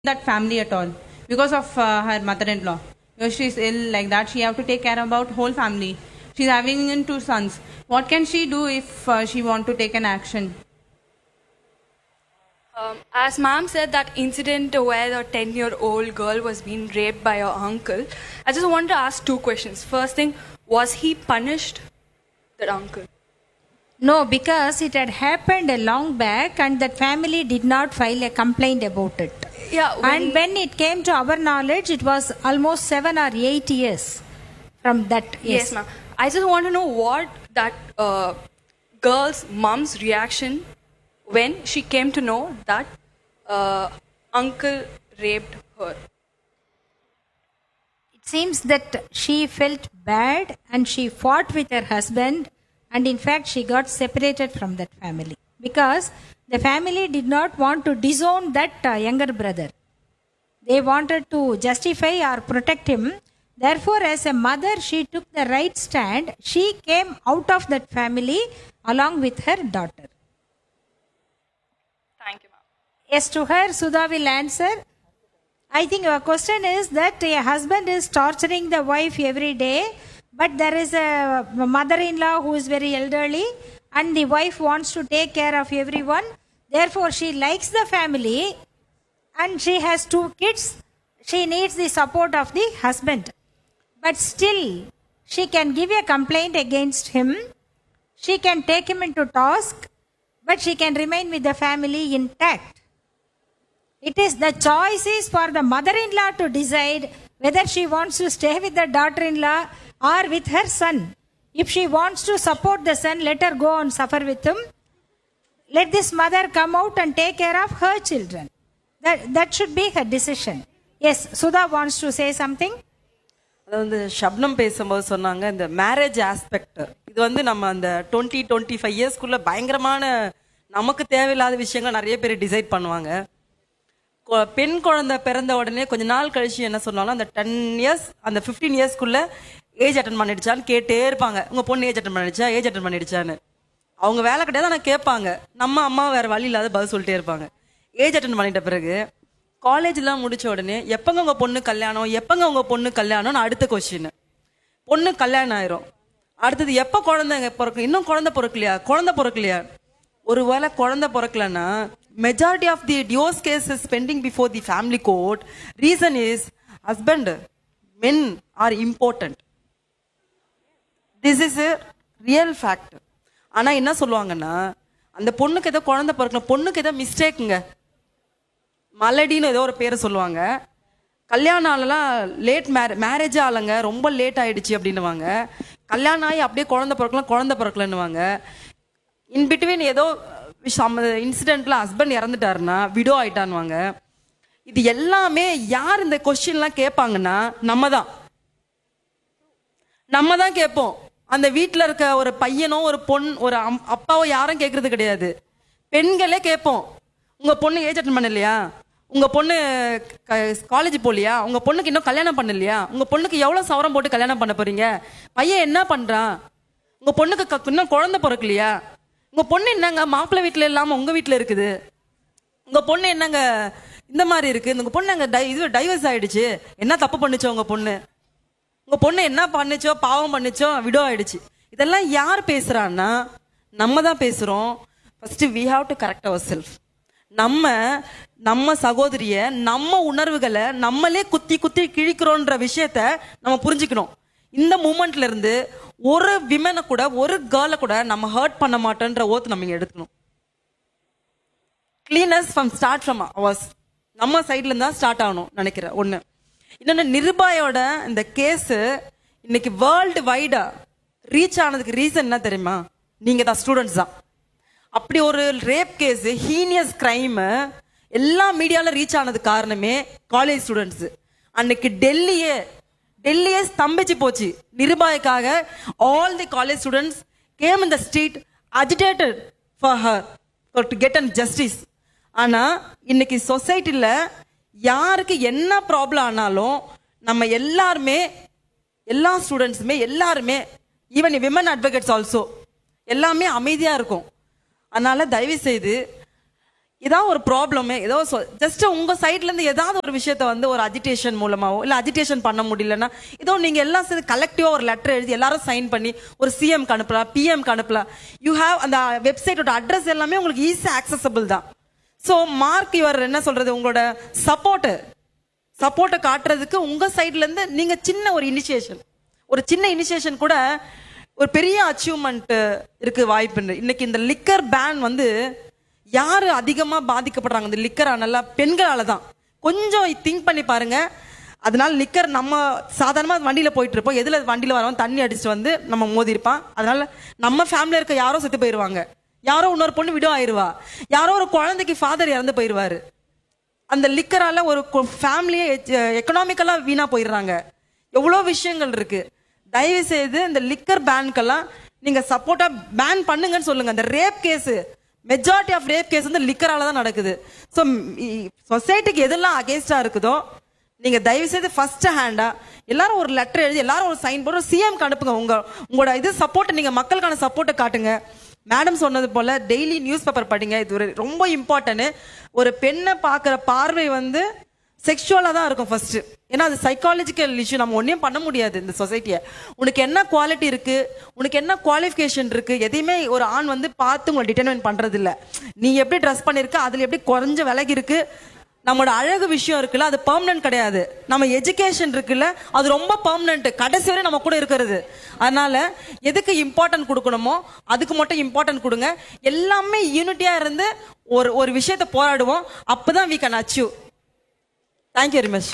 that family at all because of uh, her mother-in-law. Because she's ill like that, she have to take care about whole family. She's having in two sons. What can she do if uh, she want to take an action? Um, as ma'am said that incident where the 10 year old girl was being raped by her uncle, I just want to ask two questions. First thing, was he punished, that uncle? No, because it had happened a long back and that family did not file a complaint about it. Yeah, when- and when it came to our knowledge, it was almost seven or eight years from that. Yes, ma'am. I just want to know what that uh, girl's mom's reaction when she came to know that uh, uncle raped her. It seems that she felt bad and she fought with her husband, and in fact, she got separated from that family because the family did not want to disown that uh, younger brother. They wanted to justify or protect him. Therefore, as a mother, she took the right stand. She came out of that family along with her daughter. Thank you, ma'am. Yes, to her, Sudha will answer. I think your question is that a husband is torturing the wife every day, but there is a mother in law who is very elderly, and the wife wants to take care of everyone. Therefore, she likes the family and she has two kids. She needs the support of the husband. But still, she can give a complaint against him. She can take him into task, but she can remain with the family intact. It is the choice is for the mother-in-law to decide whether she wants to stay with the daughter-in-law or with her son. If she wants to support the son, let her go and suffer with him. Let this mother come out and take care of her children. That, that should be her decision. Yes, Sudha wants to say something. அதாவது வந்து ஷப்னம் பேசும்போது சொன்னாங்க இந்த marriage aspect இது வந்து நம்ம அந்த twenty twenty five இயர்ஸ்க்குள்ள பயங்கரமான நமக்கு தேவையில்லாத விஷயங்கள் நிறைய பேர் டிசைட் பண்ணுவாங்க கொ- பெண் குழந்தை பிறந்த உடனே கொஞ்ச நாள் கழிச்சு என்ன சொன்னாலும் அந்த டென் இயர்ஸ் அந்த ஃபிஃப்டீன் இயர்ஸ்க்குள்ள ஏஜ் அட்டன் பண்ணிடுச்சான்னு கேட்டே இருப்பாங்க உங்க பொண்ணு ஏஜ் அட்டன் பண்ணிடுச்சா ஏஜ் அட்டன் பண்ணிடுச்சான்னு அவங்க வேலை கிடையாது ஆனால் கேட்பாங்க நம்ம அம்மா வேற வழி இல்லாத பதில் சொல்லிட்டே இருப்பாங்க ஏஜ் அட்டன் பண்ணிட்ட பிறகு காலேஜ்லாம் முடிச்ச உடனே எப்பங்க உங்க பொண்ணு கல்யாணம் எப்பங்க உங்க பொண்ணு கல்யாணம்னு அடுத்த கொஸ்டின் பொண்ணு கல்யாணம் ஆயிரும் அடுத்தது எப்ப குழந்தைங்க பிறக்கும் இன்னும் குழந்தை பிறக்கலையா குழந்தை பிறக்கலையா ஒருவேளை குழந்தை பிறக்கலன்னா majority of the divorce cases pending before the family court reason is husband men are important this is a real fact ஆனா என்ன சொல்லுவாங்கன்னா அந்த பொண்ணுக்கு ஏதோ குழந்தை பிறக்கல பொண்ணுக்கு ஏதோ மிஸ்டேக்குங்க மலடின்னு ஏதோ ஒரு பேரை சொல்லுவாங்க கல்யாணம் ஆளலாம் லேட் மேரே மேரேஜ் ஆளுங்க ரொம்ப லேட் ஆயிடுச்சு அப்படின்னுவாங்க கல்யாணம் ஆகி அப்படியே குழந்தை பிறக்கலாம் குழந்தை பிறக்கலன்னுவாங்க இன் பிட்வீன் ஏதோ இன்சிடென்ட்ல ஹஸ்பண்ட் இறந்துட்டாருன்னா விடோ ஆயிட்டான்னுவாங்க இது எல்லாமே யார் இந்த கொஸ்டின்லாம் கேட்பாங்கன்னா நம்ம தான் நம்ம தான் கேட்போம் அந்த வீட்டில் இருக்க ஒரு பையனோ ஒரு பொண் ஒரு அம்- அப்பாவோ யாரும் கேட்கறது கிடையாது பெண்களே கேட்போம் உங்க பொண்ணு ஏஜ் அட்டன் பண்ணலையா உங்க பொண்ணு காலேஜ் போகலையா உங்க பொண்ணுக்கு இன்னும் கல்யாணம் பண்ணலையா உங்க பொண்ணுக்கு எவ்வளவு சவரம் போட்டு கல்யாணம் பண்ண போறீங்க பையன் என்ன பண்றான் உங்க பொண்ணுக்கு க- இன்னும் குழந்தை பிறக்கலையா உங்க பொண்ணு என்னங்க மாப்பிள்ளை வீட்டுல இல்லாம உங்க வீட்டுல இருக்குது உங்க பொண்ணு என்னங்க இந்த மாதிரி இருக்கு உங்க பொண்ணு அங்க டை- இது டைவர்ஸ் ஆயிடுச்சு என்ன தப்பு பண்ணுச்சோ உங்க பொண்ணு உங்க பொண்ணு என்ன பண்ணுச்சோ பாவம் பண்ணுச்சோ விடோ ஆயிடுச்சு இதெல்லாம் யார் பேசுறான்னா நம்ம தான் பேசுறோம் first we have to correct our self நம்ம நம்ம சகோதரிய நம்ம உணர்வுகளை நம்மளே குத்தி குத்தி கிழிக்கிறோன்ற விஷயத்த நம்ம புரிஞ்சுக்கணும் இந்த மூமெண்ட்ல இருந்து ஒரு விமனை கூட ஒரு கேர்ளை கூட நம்ம ஹர்ட் பண்ண மாட்டோன்ற ஓத்து நம்ம இங்க எடுக்கணும் cleanness from start from ours நம்ம சைட்ல இருந்தா ஸ்டார்ட் ஆகணும் நினைக்கிறேன் ஒண்ணு இன்னொன்னு நிர்பயோட இந்த கேஸ் இன்னைக்கு வேர்ல்டு வைடா ரீச் ஆனதுக்கு ரீசன் என்ன தெரியுமா நீங்க தான் ஸ்டூடெண்ட்ஸ் தான் அப்படி ஒரு ரேப் கேஸ் ஹீனியஸ் கிரைம் எல்லா மீடியால ரீச் ஆனது காரணமே காலேஜ் ஸ்டூடெண்ட்ஸ் அன்னைக்கு டெல்லியே டெல்லியே ஸ்தம்பிச்சு போச்சு நிருபாய்க்காக all the college students came in the street agitated for her for to get and justice ஆனா இன்னைக்கு சொசைட்டில யாருக்கு என்ன ப்ராப்ளம் ஆனாலும் நம்ம எல்லாருமே எல்லா ஸ்டூடெண்ட்ஸுமே எல்லாருமே ஈவன் விமன் அட்வொகேட்ஸ் ஆல்சோ எல்லாமே அமைதியா இருக்கும் அதனால தயவு செய்து ஏதாவது ஒரு ப்ராப்ளம் ஏதோ ஜஸ்ட் உங்க சைட்ல இருந்து ஏதாவது ஒரு விஷயத்த வந்து ஒரு அஜிடேஷன் மூலமாவோ இல்ல அஜிடேஷன் பண்ண முடியலன்னா ஏதோ நீங்க எல்லாம் சேர்ந்து கலெக்டிவா ஒரு லெட்டர் எழுதி எல்லாரும் சைன் பண்ணி ஒரு சிஎம் அனுப்பலாம் பிஎம் அனுப்பலாம் யூ ஹேவ் அந்த வெப்சைட்டோட அட்ரஸ் எல்லாமே உங்களுக்கு ஈஸியா ஆக்சசபிள் தான் ஸோ மார்க் யுவர் என்ன சொல்றது உங்களோட சப்போர்ட் சப்போர்ட்டை காட்டுறதுக்கு உங்க சைட்ல இருந்து நீங்க சின்ன ஒரு இனிஷியேஷன் ஒரு சின்ன இனிஷியேஷன் கூட ஒரு பெரிய அச்சீவ்மெண்ட் இருக்கு வாய்ப்பு இன்னைக்கு இந்த லிக்கர் பேன் வந்து யாரு அதிகமா பாதிக்கப்படுறாங்க இந்த லிக்கரானால பெண்களால தான் கொஞ்சம் திங்க் பண்ணி பாருங்க அதனால லிக்கர் நம்ம சாதாரணமா வண்டியில போயிட்டு இருப்போம் எதுல வண்டியில வரவன் தண்ணி அடிச்சுட்டு வந்து நம்ம மோதி இருப்பான் அதனால நம்ம ஃபேமிலில இருக்க யாரோ செத்து போயிருவாங்க யாரோ இன்னொரு பொண்ணு விடோ ஆயிருவா யாரோ ஒரு குழந்தைக்கு ஃபாதர் இறந்து போயிருவாரு அந்த லிக்கரால ஒரு ஃபேமிலியே எக்கனாமிக்கலா வீணா போயிடுறாங்க எவ்வளோ விஷயங்கள் இருக்கு தயவு செய்து இந்த லிக்கர் பேனுக்கெல்லாம் நீங்க சப்போர்ட்டா பேன் பண்ணுங்கன்னு சொல்லுங்க அந்த rape case majority of rape case வந்து லிக்கரால தான் நடக்குது ஸோ சொசைட்டிக்கு எதெல்லாம் அகேன்ஸ்டா இருக்குதோ நீங்க தயவு செய்து ஃபர்ஸ்ட் ஹேண்டா எல்லாரும் ஒரு லெட்டர் எழுதி எல்லாரும் ஒரு சைன் போட்டு சிஎம்க்கு அனுப்புங்க உங்க உங்களோட இது சப்போர்ட் நீங்க மக்களுக்கான சப்போர்ட்டை காட்டுங்க மேடம் சொன்னது போல டெய்லி நியூஸ் பேப்பர் படிங்க இது ஒரு ரொம்ப இம்பார்ட்டன்ட் ஒரு பெண்ணை பார்க்குற பார்வை வந்து செக்ஷுவலாக தான் இருக்கும் ஃபர்ஸ்ட் ஏன்னா அது சைக்காலஜிக்கல் இஷ்யூ நம்ம ஒன்றையும் பண்ண முடியாது இந்த சொசைட்டியை உனக்கு என்ன குவாலிட்டி இருக்கு உனக்கு என்ன குவாலிஃபிகேஷன் இருக்கு எதையுமே ஒரு ஆண் வந்து பார்த்து உங்களை டிட்டர்மைன் பண்றது இல்ல நீ எப்படி ட்ரெஸ் பண்ணிருக்க அதுல எப்படி குறைஞ்ச விலகி இருக்கு நம்மளோட அழகு விஷயம் இருக்குல்ல அது பெர்மனன்ட் கிடையாது நம்ம எஜுகேஷன் இருக்குல்ல அது ரொம்ப பெர்மனன்ட் கடைசி வரை நம்ம கூட இருக்கிறது அதனால எதுக்கு இம்பார்ட்டன்ட் கொடுக்கணுமோ அதுக்கு மட்டும் இம்பார்ட்டன்ட் கொடுங்க எல்லாமே யூனிட்டியா இருந்து ஒரு ஒரு விஷயத்தை போராடுவோம் அப்பதான் we can achieve thank you very much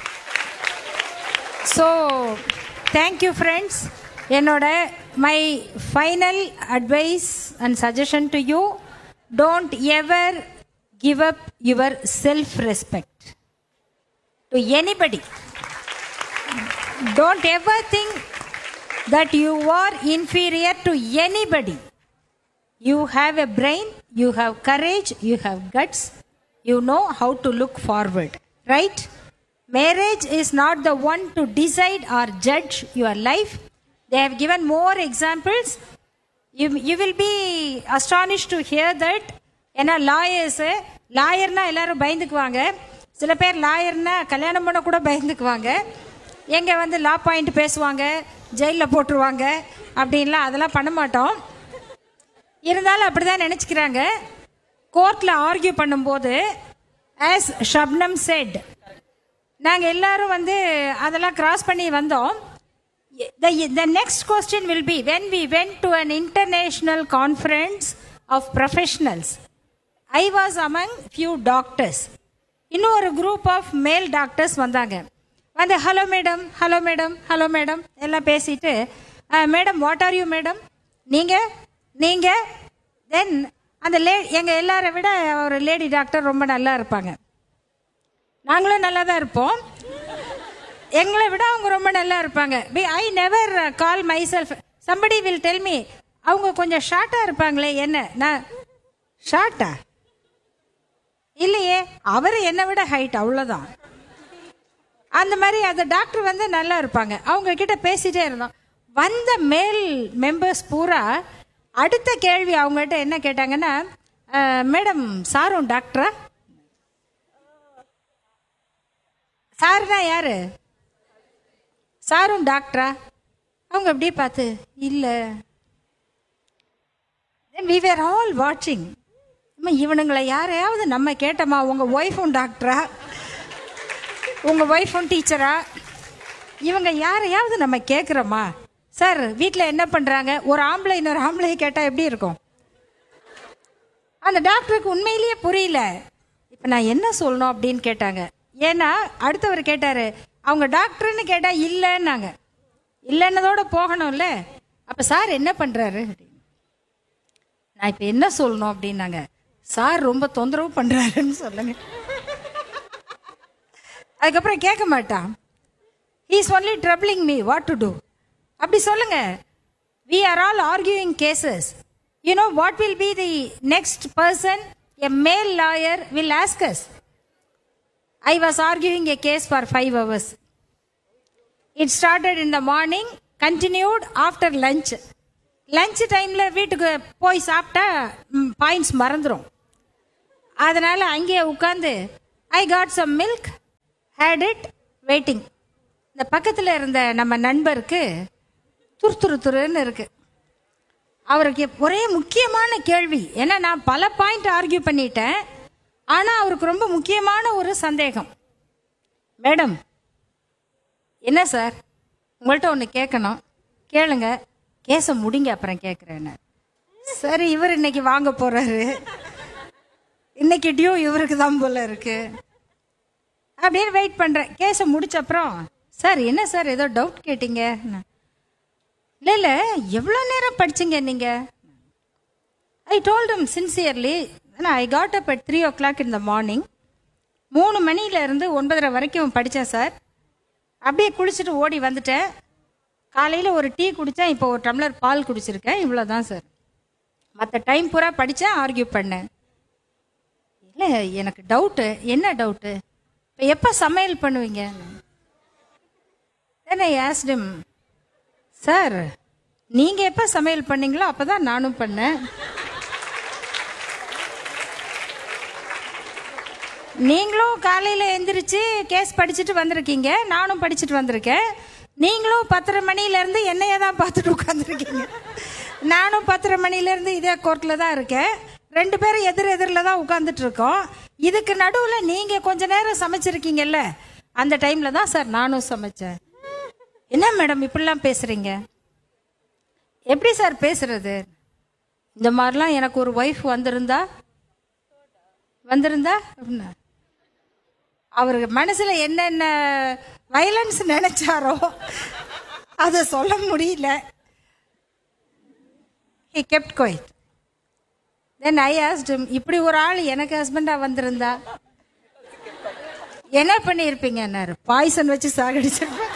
so thank you friends என்னோட my final advice and suggestion to you don't ever give up your self respect to anybody don't ever think that you are inferior to anybody. You have a brain, you have courage, you have guts, you know how to look forward, right? Marriage is not the one to decide or judge your life. They have given more examples. You, you will be astonished to hear that. ஏன்னா lawyers லாயர்னா எல்லாரும் பயந்துக்குவாங்க சில பேர் லாயர்னா கல்யாணம் பண்ண கூட பயந்துக்குவாங்க எங்க வந்து லா பாயிண்ட் பேசுவாங்க ஜெயிலில் போட்டுருவாங்க அப்படின்லாம் அதெல்லாம் பண்ண மாட்டோம் இருந்தாலும் அப்படிதான் நினச்சிக்கிறாங்க கோர்ட்டில் ஆர்கியூ பண்ணும்போது ஆஸ் ஷப்னம் செட் நாங்கள் எல்லாரும் வந்து அதெல்லாம் கிராஸ் பண்ணி வந்தோம் the, the next question will be when we went to an international conference of professionals i was among few doctors இன்னொரு குரூப் ஆஃப் மேல் டாக்டர்ஸ் வந்தாங்க வந்து hello madam hello madam hello madam எல்லாம் பேசிட்டு madam what are you madam நீங்கள் நீங்கள் தென் அந்த லே எங்கள் எல்லாரை விட ஒரு லேடி டாக்டர் ரொம்ப நல்லா இருப்பாங்க நாங்களும் நல்லா தான் இருப்போம் எங்களை விட அவங்க ரொம்ப நல்லா இருப்பாங்க I never call my self somebody will tell me அவங்க கொஞ்சம் ஷார்ட்டாக இருப்பாங்களே என்ன நான் ஷார்ட்டா இல்லையே அவர் என்னை விட ஹைட் அவ்வளோதான் அந்த மாதிரி அந்த டாக்டர் வந்து நல்லா இருப்பாங்க அவங்க கிட்ட பேசிட்டே இருந்தோம் வந்த மேல் மெம்பர்ஸ் பூரா அடுத்த கேள்வி அவங்ககிட்ட என்ன கேட்டாங்கன்னா மேடம் சாரும் டாக்டரா சாருனா யாரு சாரும் டாக்டரா அவங்க அப்படியே பார்த்து இல்லை தென் வி வேர் ஆல் வாட்சிங் அம்மா இவனுங்களை யாரையாவது நம்ம கேட்டோமா உங்கள் ஒய்ஃபும் டாக்டரா உங்கள் ஒய்ஃபும் டீச்சரா இவங்க யாரையாவது நம்ம கேட்குறோமா சார் வீட்டில் என்ன பண்ணுறாங்க ஒரு ஆம்பளை இன்னொரு ஆம்பளை கேட்டால் எப்படி இருக்கும் அந்த டாக்டருக்கு உண்மையிலேயே புரியல இப்போ நான் என்ன சொல்லணும் அப்படின்னு கேட்டாங்க ஏன்னா அடுத்தவர் கேட்டாரு அவங்க டாக்டர்னு கேட்டால் இல்லைன்னாங்க இல்லைன்னதோட போகணும்ல அப்போ சார் என்ன பண்ணுறாரு நான் இப்போ என்ன சொல்லணும் அப்படின்னாங்க சார் ரொம்ப தொந்தரவு பண்ணுறாருன்னு சொல்லுங்க அதுக்கப்புறம் கேட்க மாட்டான் he's only troubling me what to do அப்படி சொல்லுங்க we are all arguing cases you know what will be the next person a male lawyer will asks I was arguing a case for five hours it started in the morning continued after lunch lunch டைமில் வீட்டுக்கு போய் சாப்பிட்டா points மறந்துடும் அதனால் அங்கேயே உட்காந்து I got some milk had it waiting இந்த பக்கத்தில் இருந்த நம்ம நண்பருக்கு துரு துரு துருன்னு இருக்கு அவருக்கு ஒரே முக்கியமான கேள்வி ஏன்னா நான் பல பாயிண்ட் ஆர்கியூ பண்ணிட்டேன் ஆனால் அவருக்கு ரொம்ப முக்கியமான ஒரு சந்தேகம் மேடம் என்ன சார் உங்கள்கிட்ட ஒன்று கேட்கணும் கேளுங்க கேஸை முடிங்க அப்புறம் கேட்குறேன்னு சரி இவர் இன்னைக்கு வாங்க போறாரு இன்னைக்கு டியூ இவருக்கு தான் போல இருக்கு அப்படின்னு வெயிட் பண்றேன் கேஸை முடிச்ச அப்புறம் சார் என்ன சார் ஏதோ டவுட் கேட்டீங்க இல்லை இல்லை எவ்வளோ நேரம் படிச்சீங்க நீங்க I told him sincerely I got up at three o'clock in the morning மூணு மணியில இருந்து ஒன்பதரை வரைக்கும் படித்தேன் சார் அப்படியே குளிச்சுட்டு ஓடி வந்துட்டேன் காலையில் ஒரு டீ குடித்தேன் இப்போ ஒரு டம்ளர் பால் குடிச்சிருக்கேன் இவ்வளோ தான் சார் மற்ற டைம் பூரா படித்தேன் ஆர்கியூ பண்ணேன் இல்லை எனக்கு டவுட்டு என்ன டவுட்டு இப்போ எப்போ சமையல் பண்ணுவீங்க தென் ஐ ஆஸ்டம் சார் நீங்கள் எப்போ சமையல் பண்ணீங்களோ அப்போ தான் நானும் பண்ணேன் நீங்களும் காலையில் எந்திரிச்சு கேஸ் படிச்சுட்டு வந்திருக்கீங்க நானும் படிச்சுட்டு வந்திருக்கேன் நீங்களும் பத்தரை மணிலேருந்து என்னையே தான் பார்த்துட்டு உட்காந்துருக்கீங்க நானும் பத்தரை மணிலேருந்து இதே கோர்ட்டில் தான் இருக்கேன் ரெண்டு பேரும் எதிர் எதிரில் தான் உட்காந்துட்டு இருக்கோம் இதுக்கு நடுவில் நீங்கள் கொஞ்ச நேரம் சமைச்சிருக்கீங்கல்ல அந்த டைமில் தான் சார் நானும் சமைச்சேன் என்ன மேடம் இப்படிலாம் பேசுகிறீங்க எப்படி சார் பேசுறது இந்த மாதிரிலாம் எனக்கு ஒரு ஒய்ஃப் வந்திருந்தா வந்திருந்தா அப்படின்னா அவருக்கு மனசுல என்னென்ன வைலன்ஸ் நினைச்சாரோ அதை சொல்ல முடியல he kept quiet then I asked இப்படி ஒரு ஆள் எனக்கு ஹஸ்பண்டா வந்திருந்தா என்ன பண்ணியிருப்பீங்கன்னாரு பாய்சன் வச்சு சாகடிச்சிருப்பேன்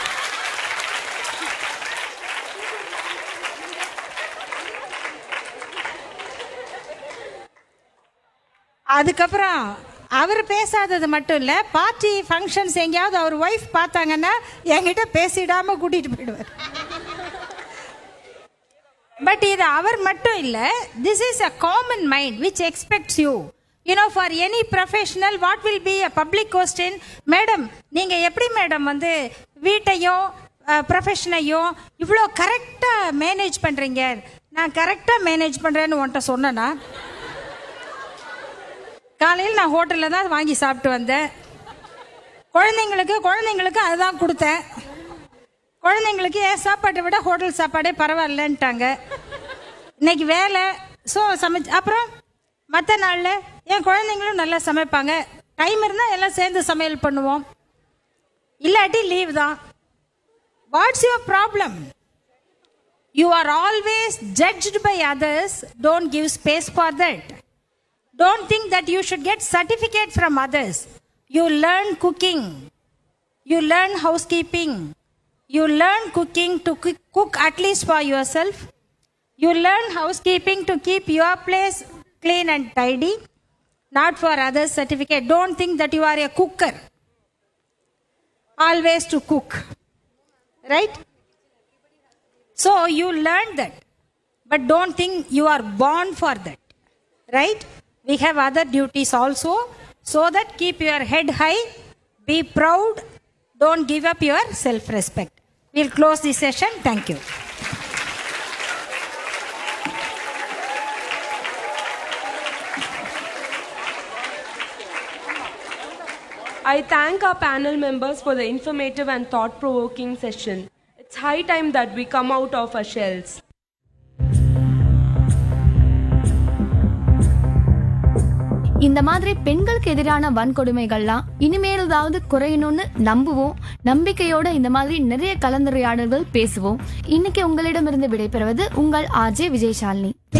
அதுக்கப்புறம் அவர் பேசாதது மட்டும் இல்லை பார்ட்டி ஃபங்க்ஷன்ஸ் எங்கேயாவது அவர் ஒய்ஃப் பார்த்தாங்கன்னா என்கிட்ட பேசிடாம கூட்டிட்டு போயிடுவார் பட் இது அவர் மட்டும் இல்லை this is a common mind which expects you you know for any professional what will be a public question madam நீங்கள் எப்படி மேடம் வந்து வீட்டையும் ப்ரொஃபஷனையும் இவ்வளோ கரெக்டாக மேனேஜ் பண்ணுறீங்க நான் கரெக்டாக மேனேஜ் பண்ணுறேன்னு உன்கிட்ட சொன்னேன்னா காலையில் நான் ஹோட்டலில் தான் வாங்கி சாப்பிட்டு வந்தேன் குழந்தைங்களுக்கு குழந்தைங்களுக்கு அதுதான் கொடுத்தேன் குழந்தைங்களுக்கு ஏன் சாப்பாட்டை விட ஹோட்டல் சாப்பாடே பரவாயில்லன்ட்டாங்க இன்னைக்கு வேலை ஸோ சமைச்சு அப்புறம் மற்ற நாளில் என் குழந்தைங்களும் நல்லா சமைப்பாங்க டைம் இருந்தால் எல்லாம் சேர்ந்து சமையல் பண்ணுவோம் இல்லாட்டி லீவ் தான் what's your problem you are always judged by others don't give space for that Don't think that you should get certificate from others. You learn cooking. You learn housekeeping. You learn cooking to cook, cook at least for yourself. You learn housekeeping to keep your place clean and tidy, not for others' certificate. Don't think that you are a cooker. Always to cook. Right? So you learn that. But don't think you are born for that. Right? We have other duties also. So that keep your head high, be proud, don't give up your self respect. We'll close this session. Thank you. I thank our panel members for the informative and thought provoking session. It's high time that we come out of our shells. இந்த மாதிரி பெண்களுக்கு எதிரான வன்கொடுமைகள்லாம் இனிமேலாவது குறையணும்னு நம்புவோம் நம்பிக்கையோட இந்த மாதிரி நிறைய கலந்துரையாடல்கள் பேசுவோம் இன்னைக்கு உங்களிடமிருந்து விடைபெறுவது உங்கள் ஆர்ஜே விஜயசாலினி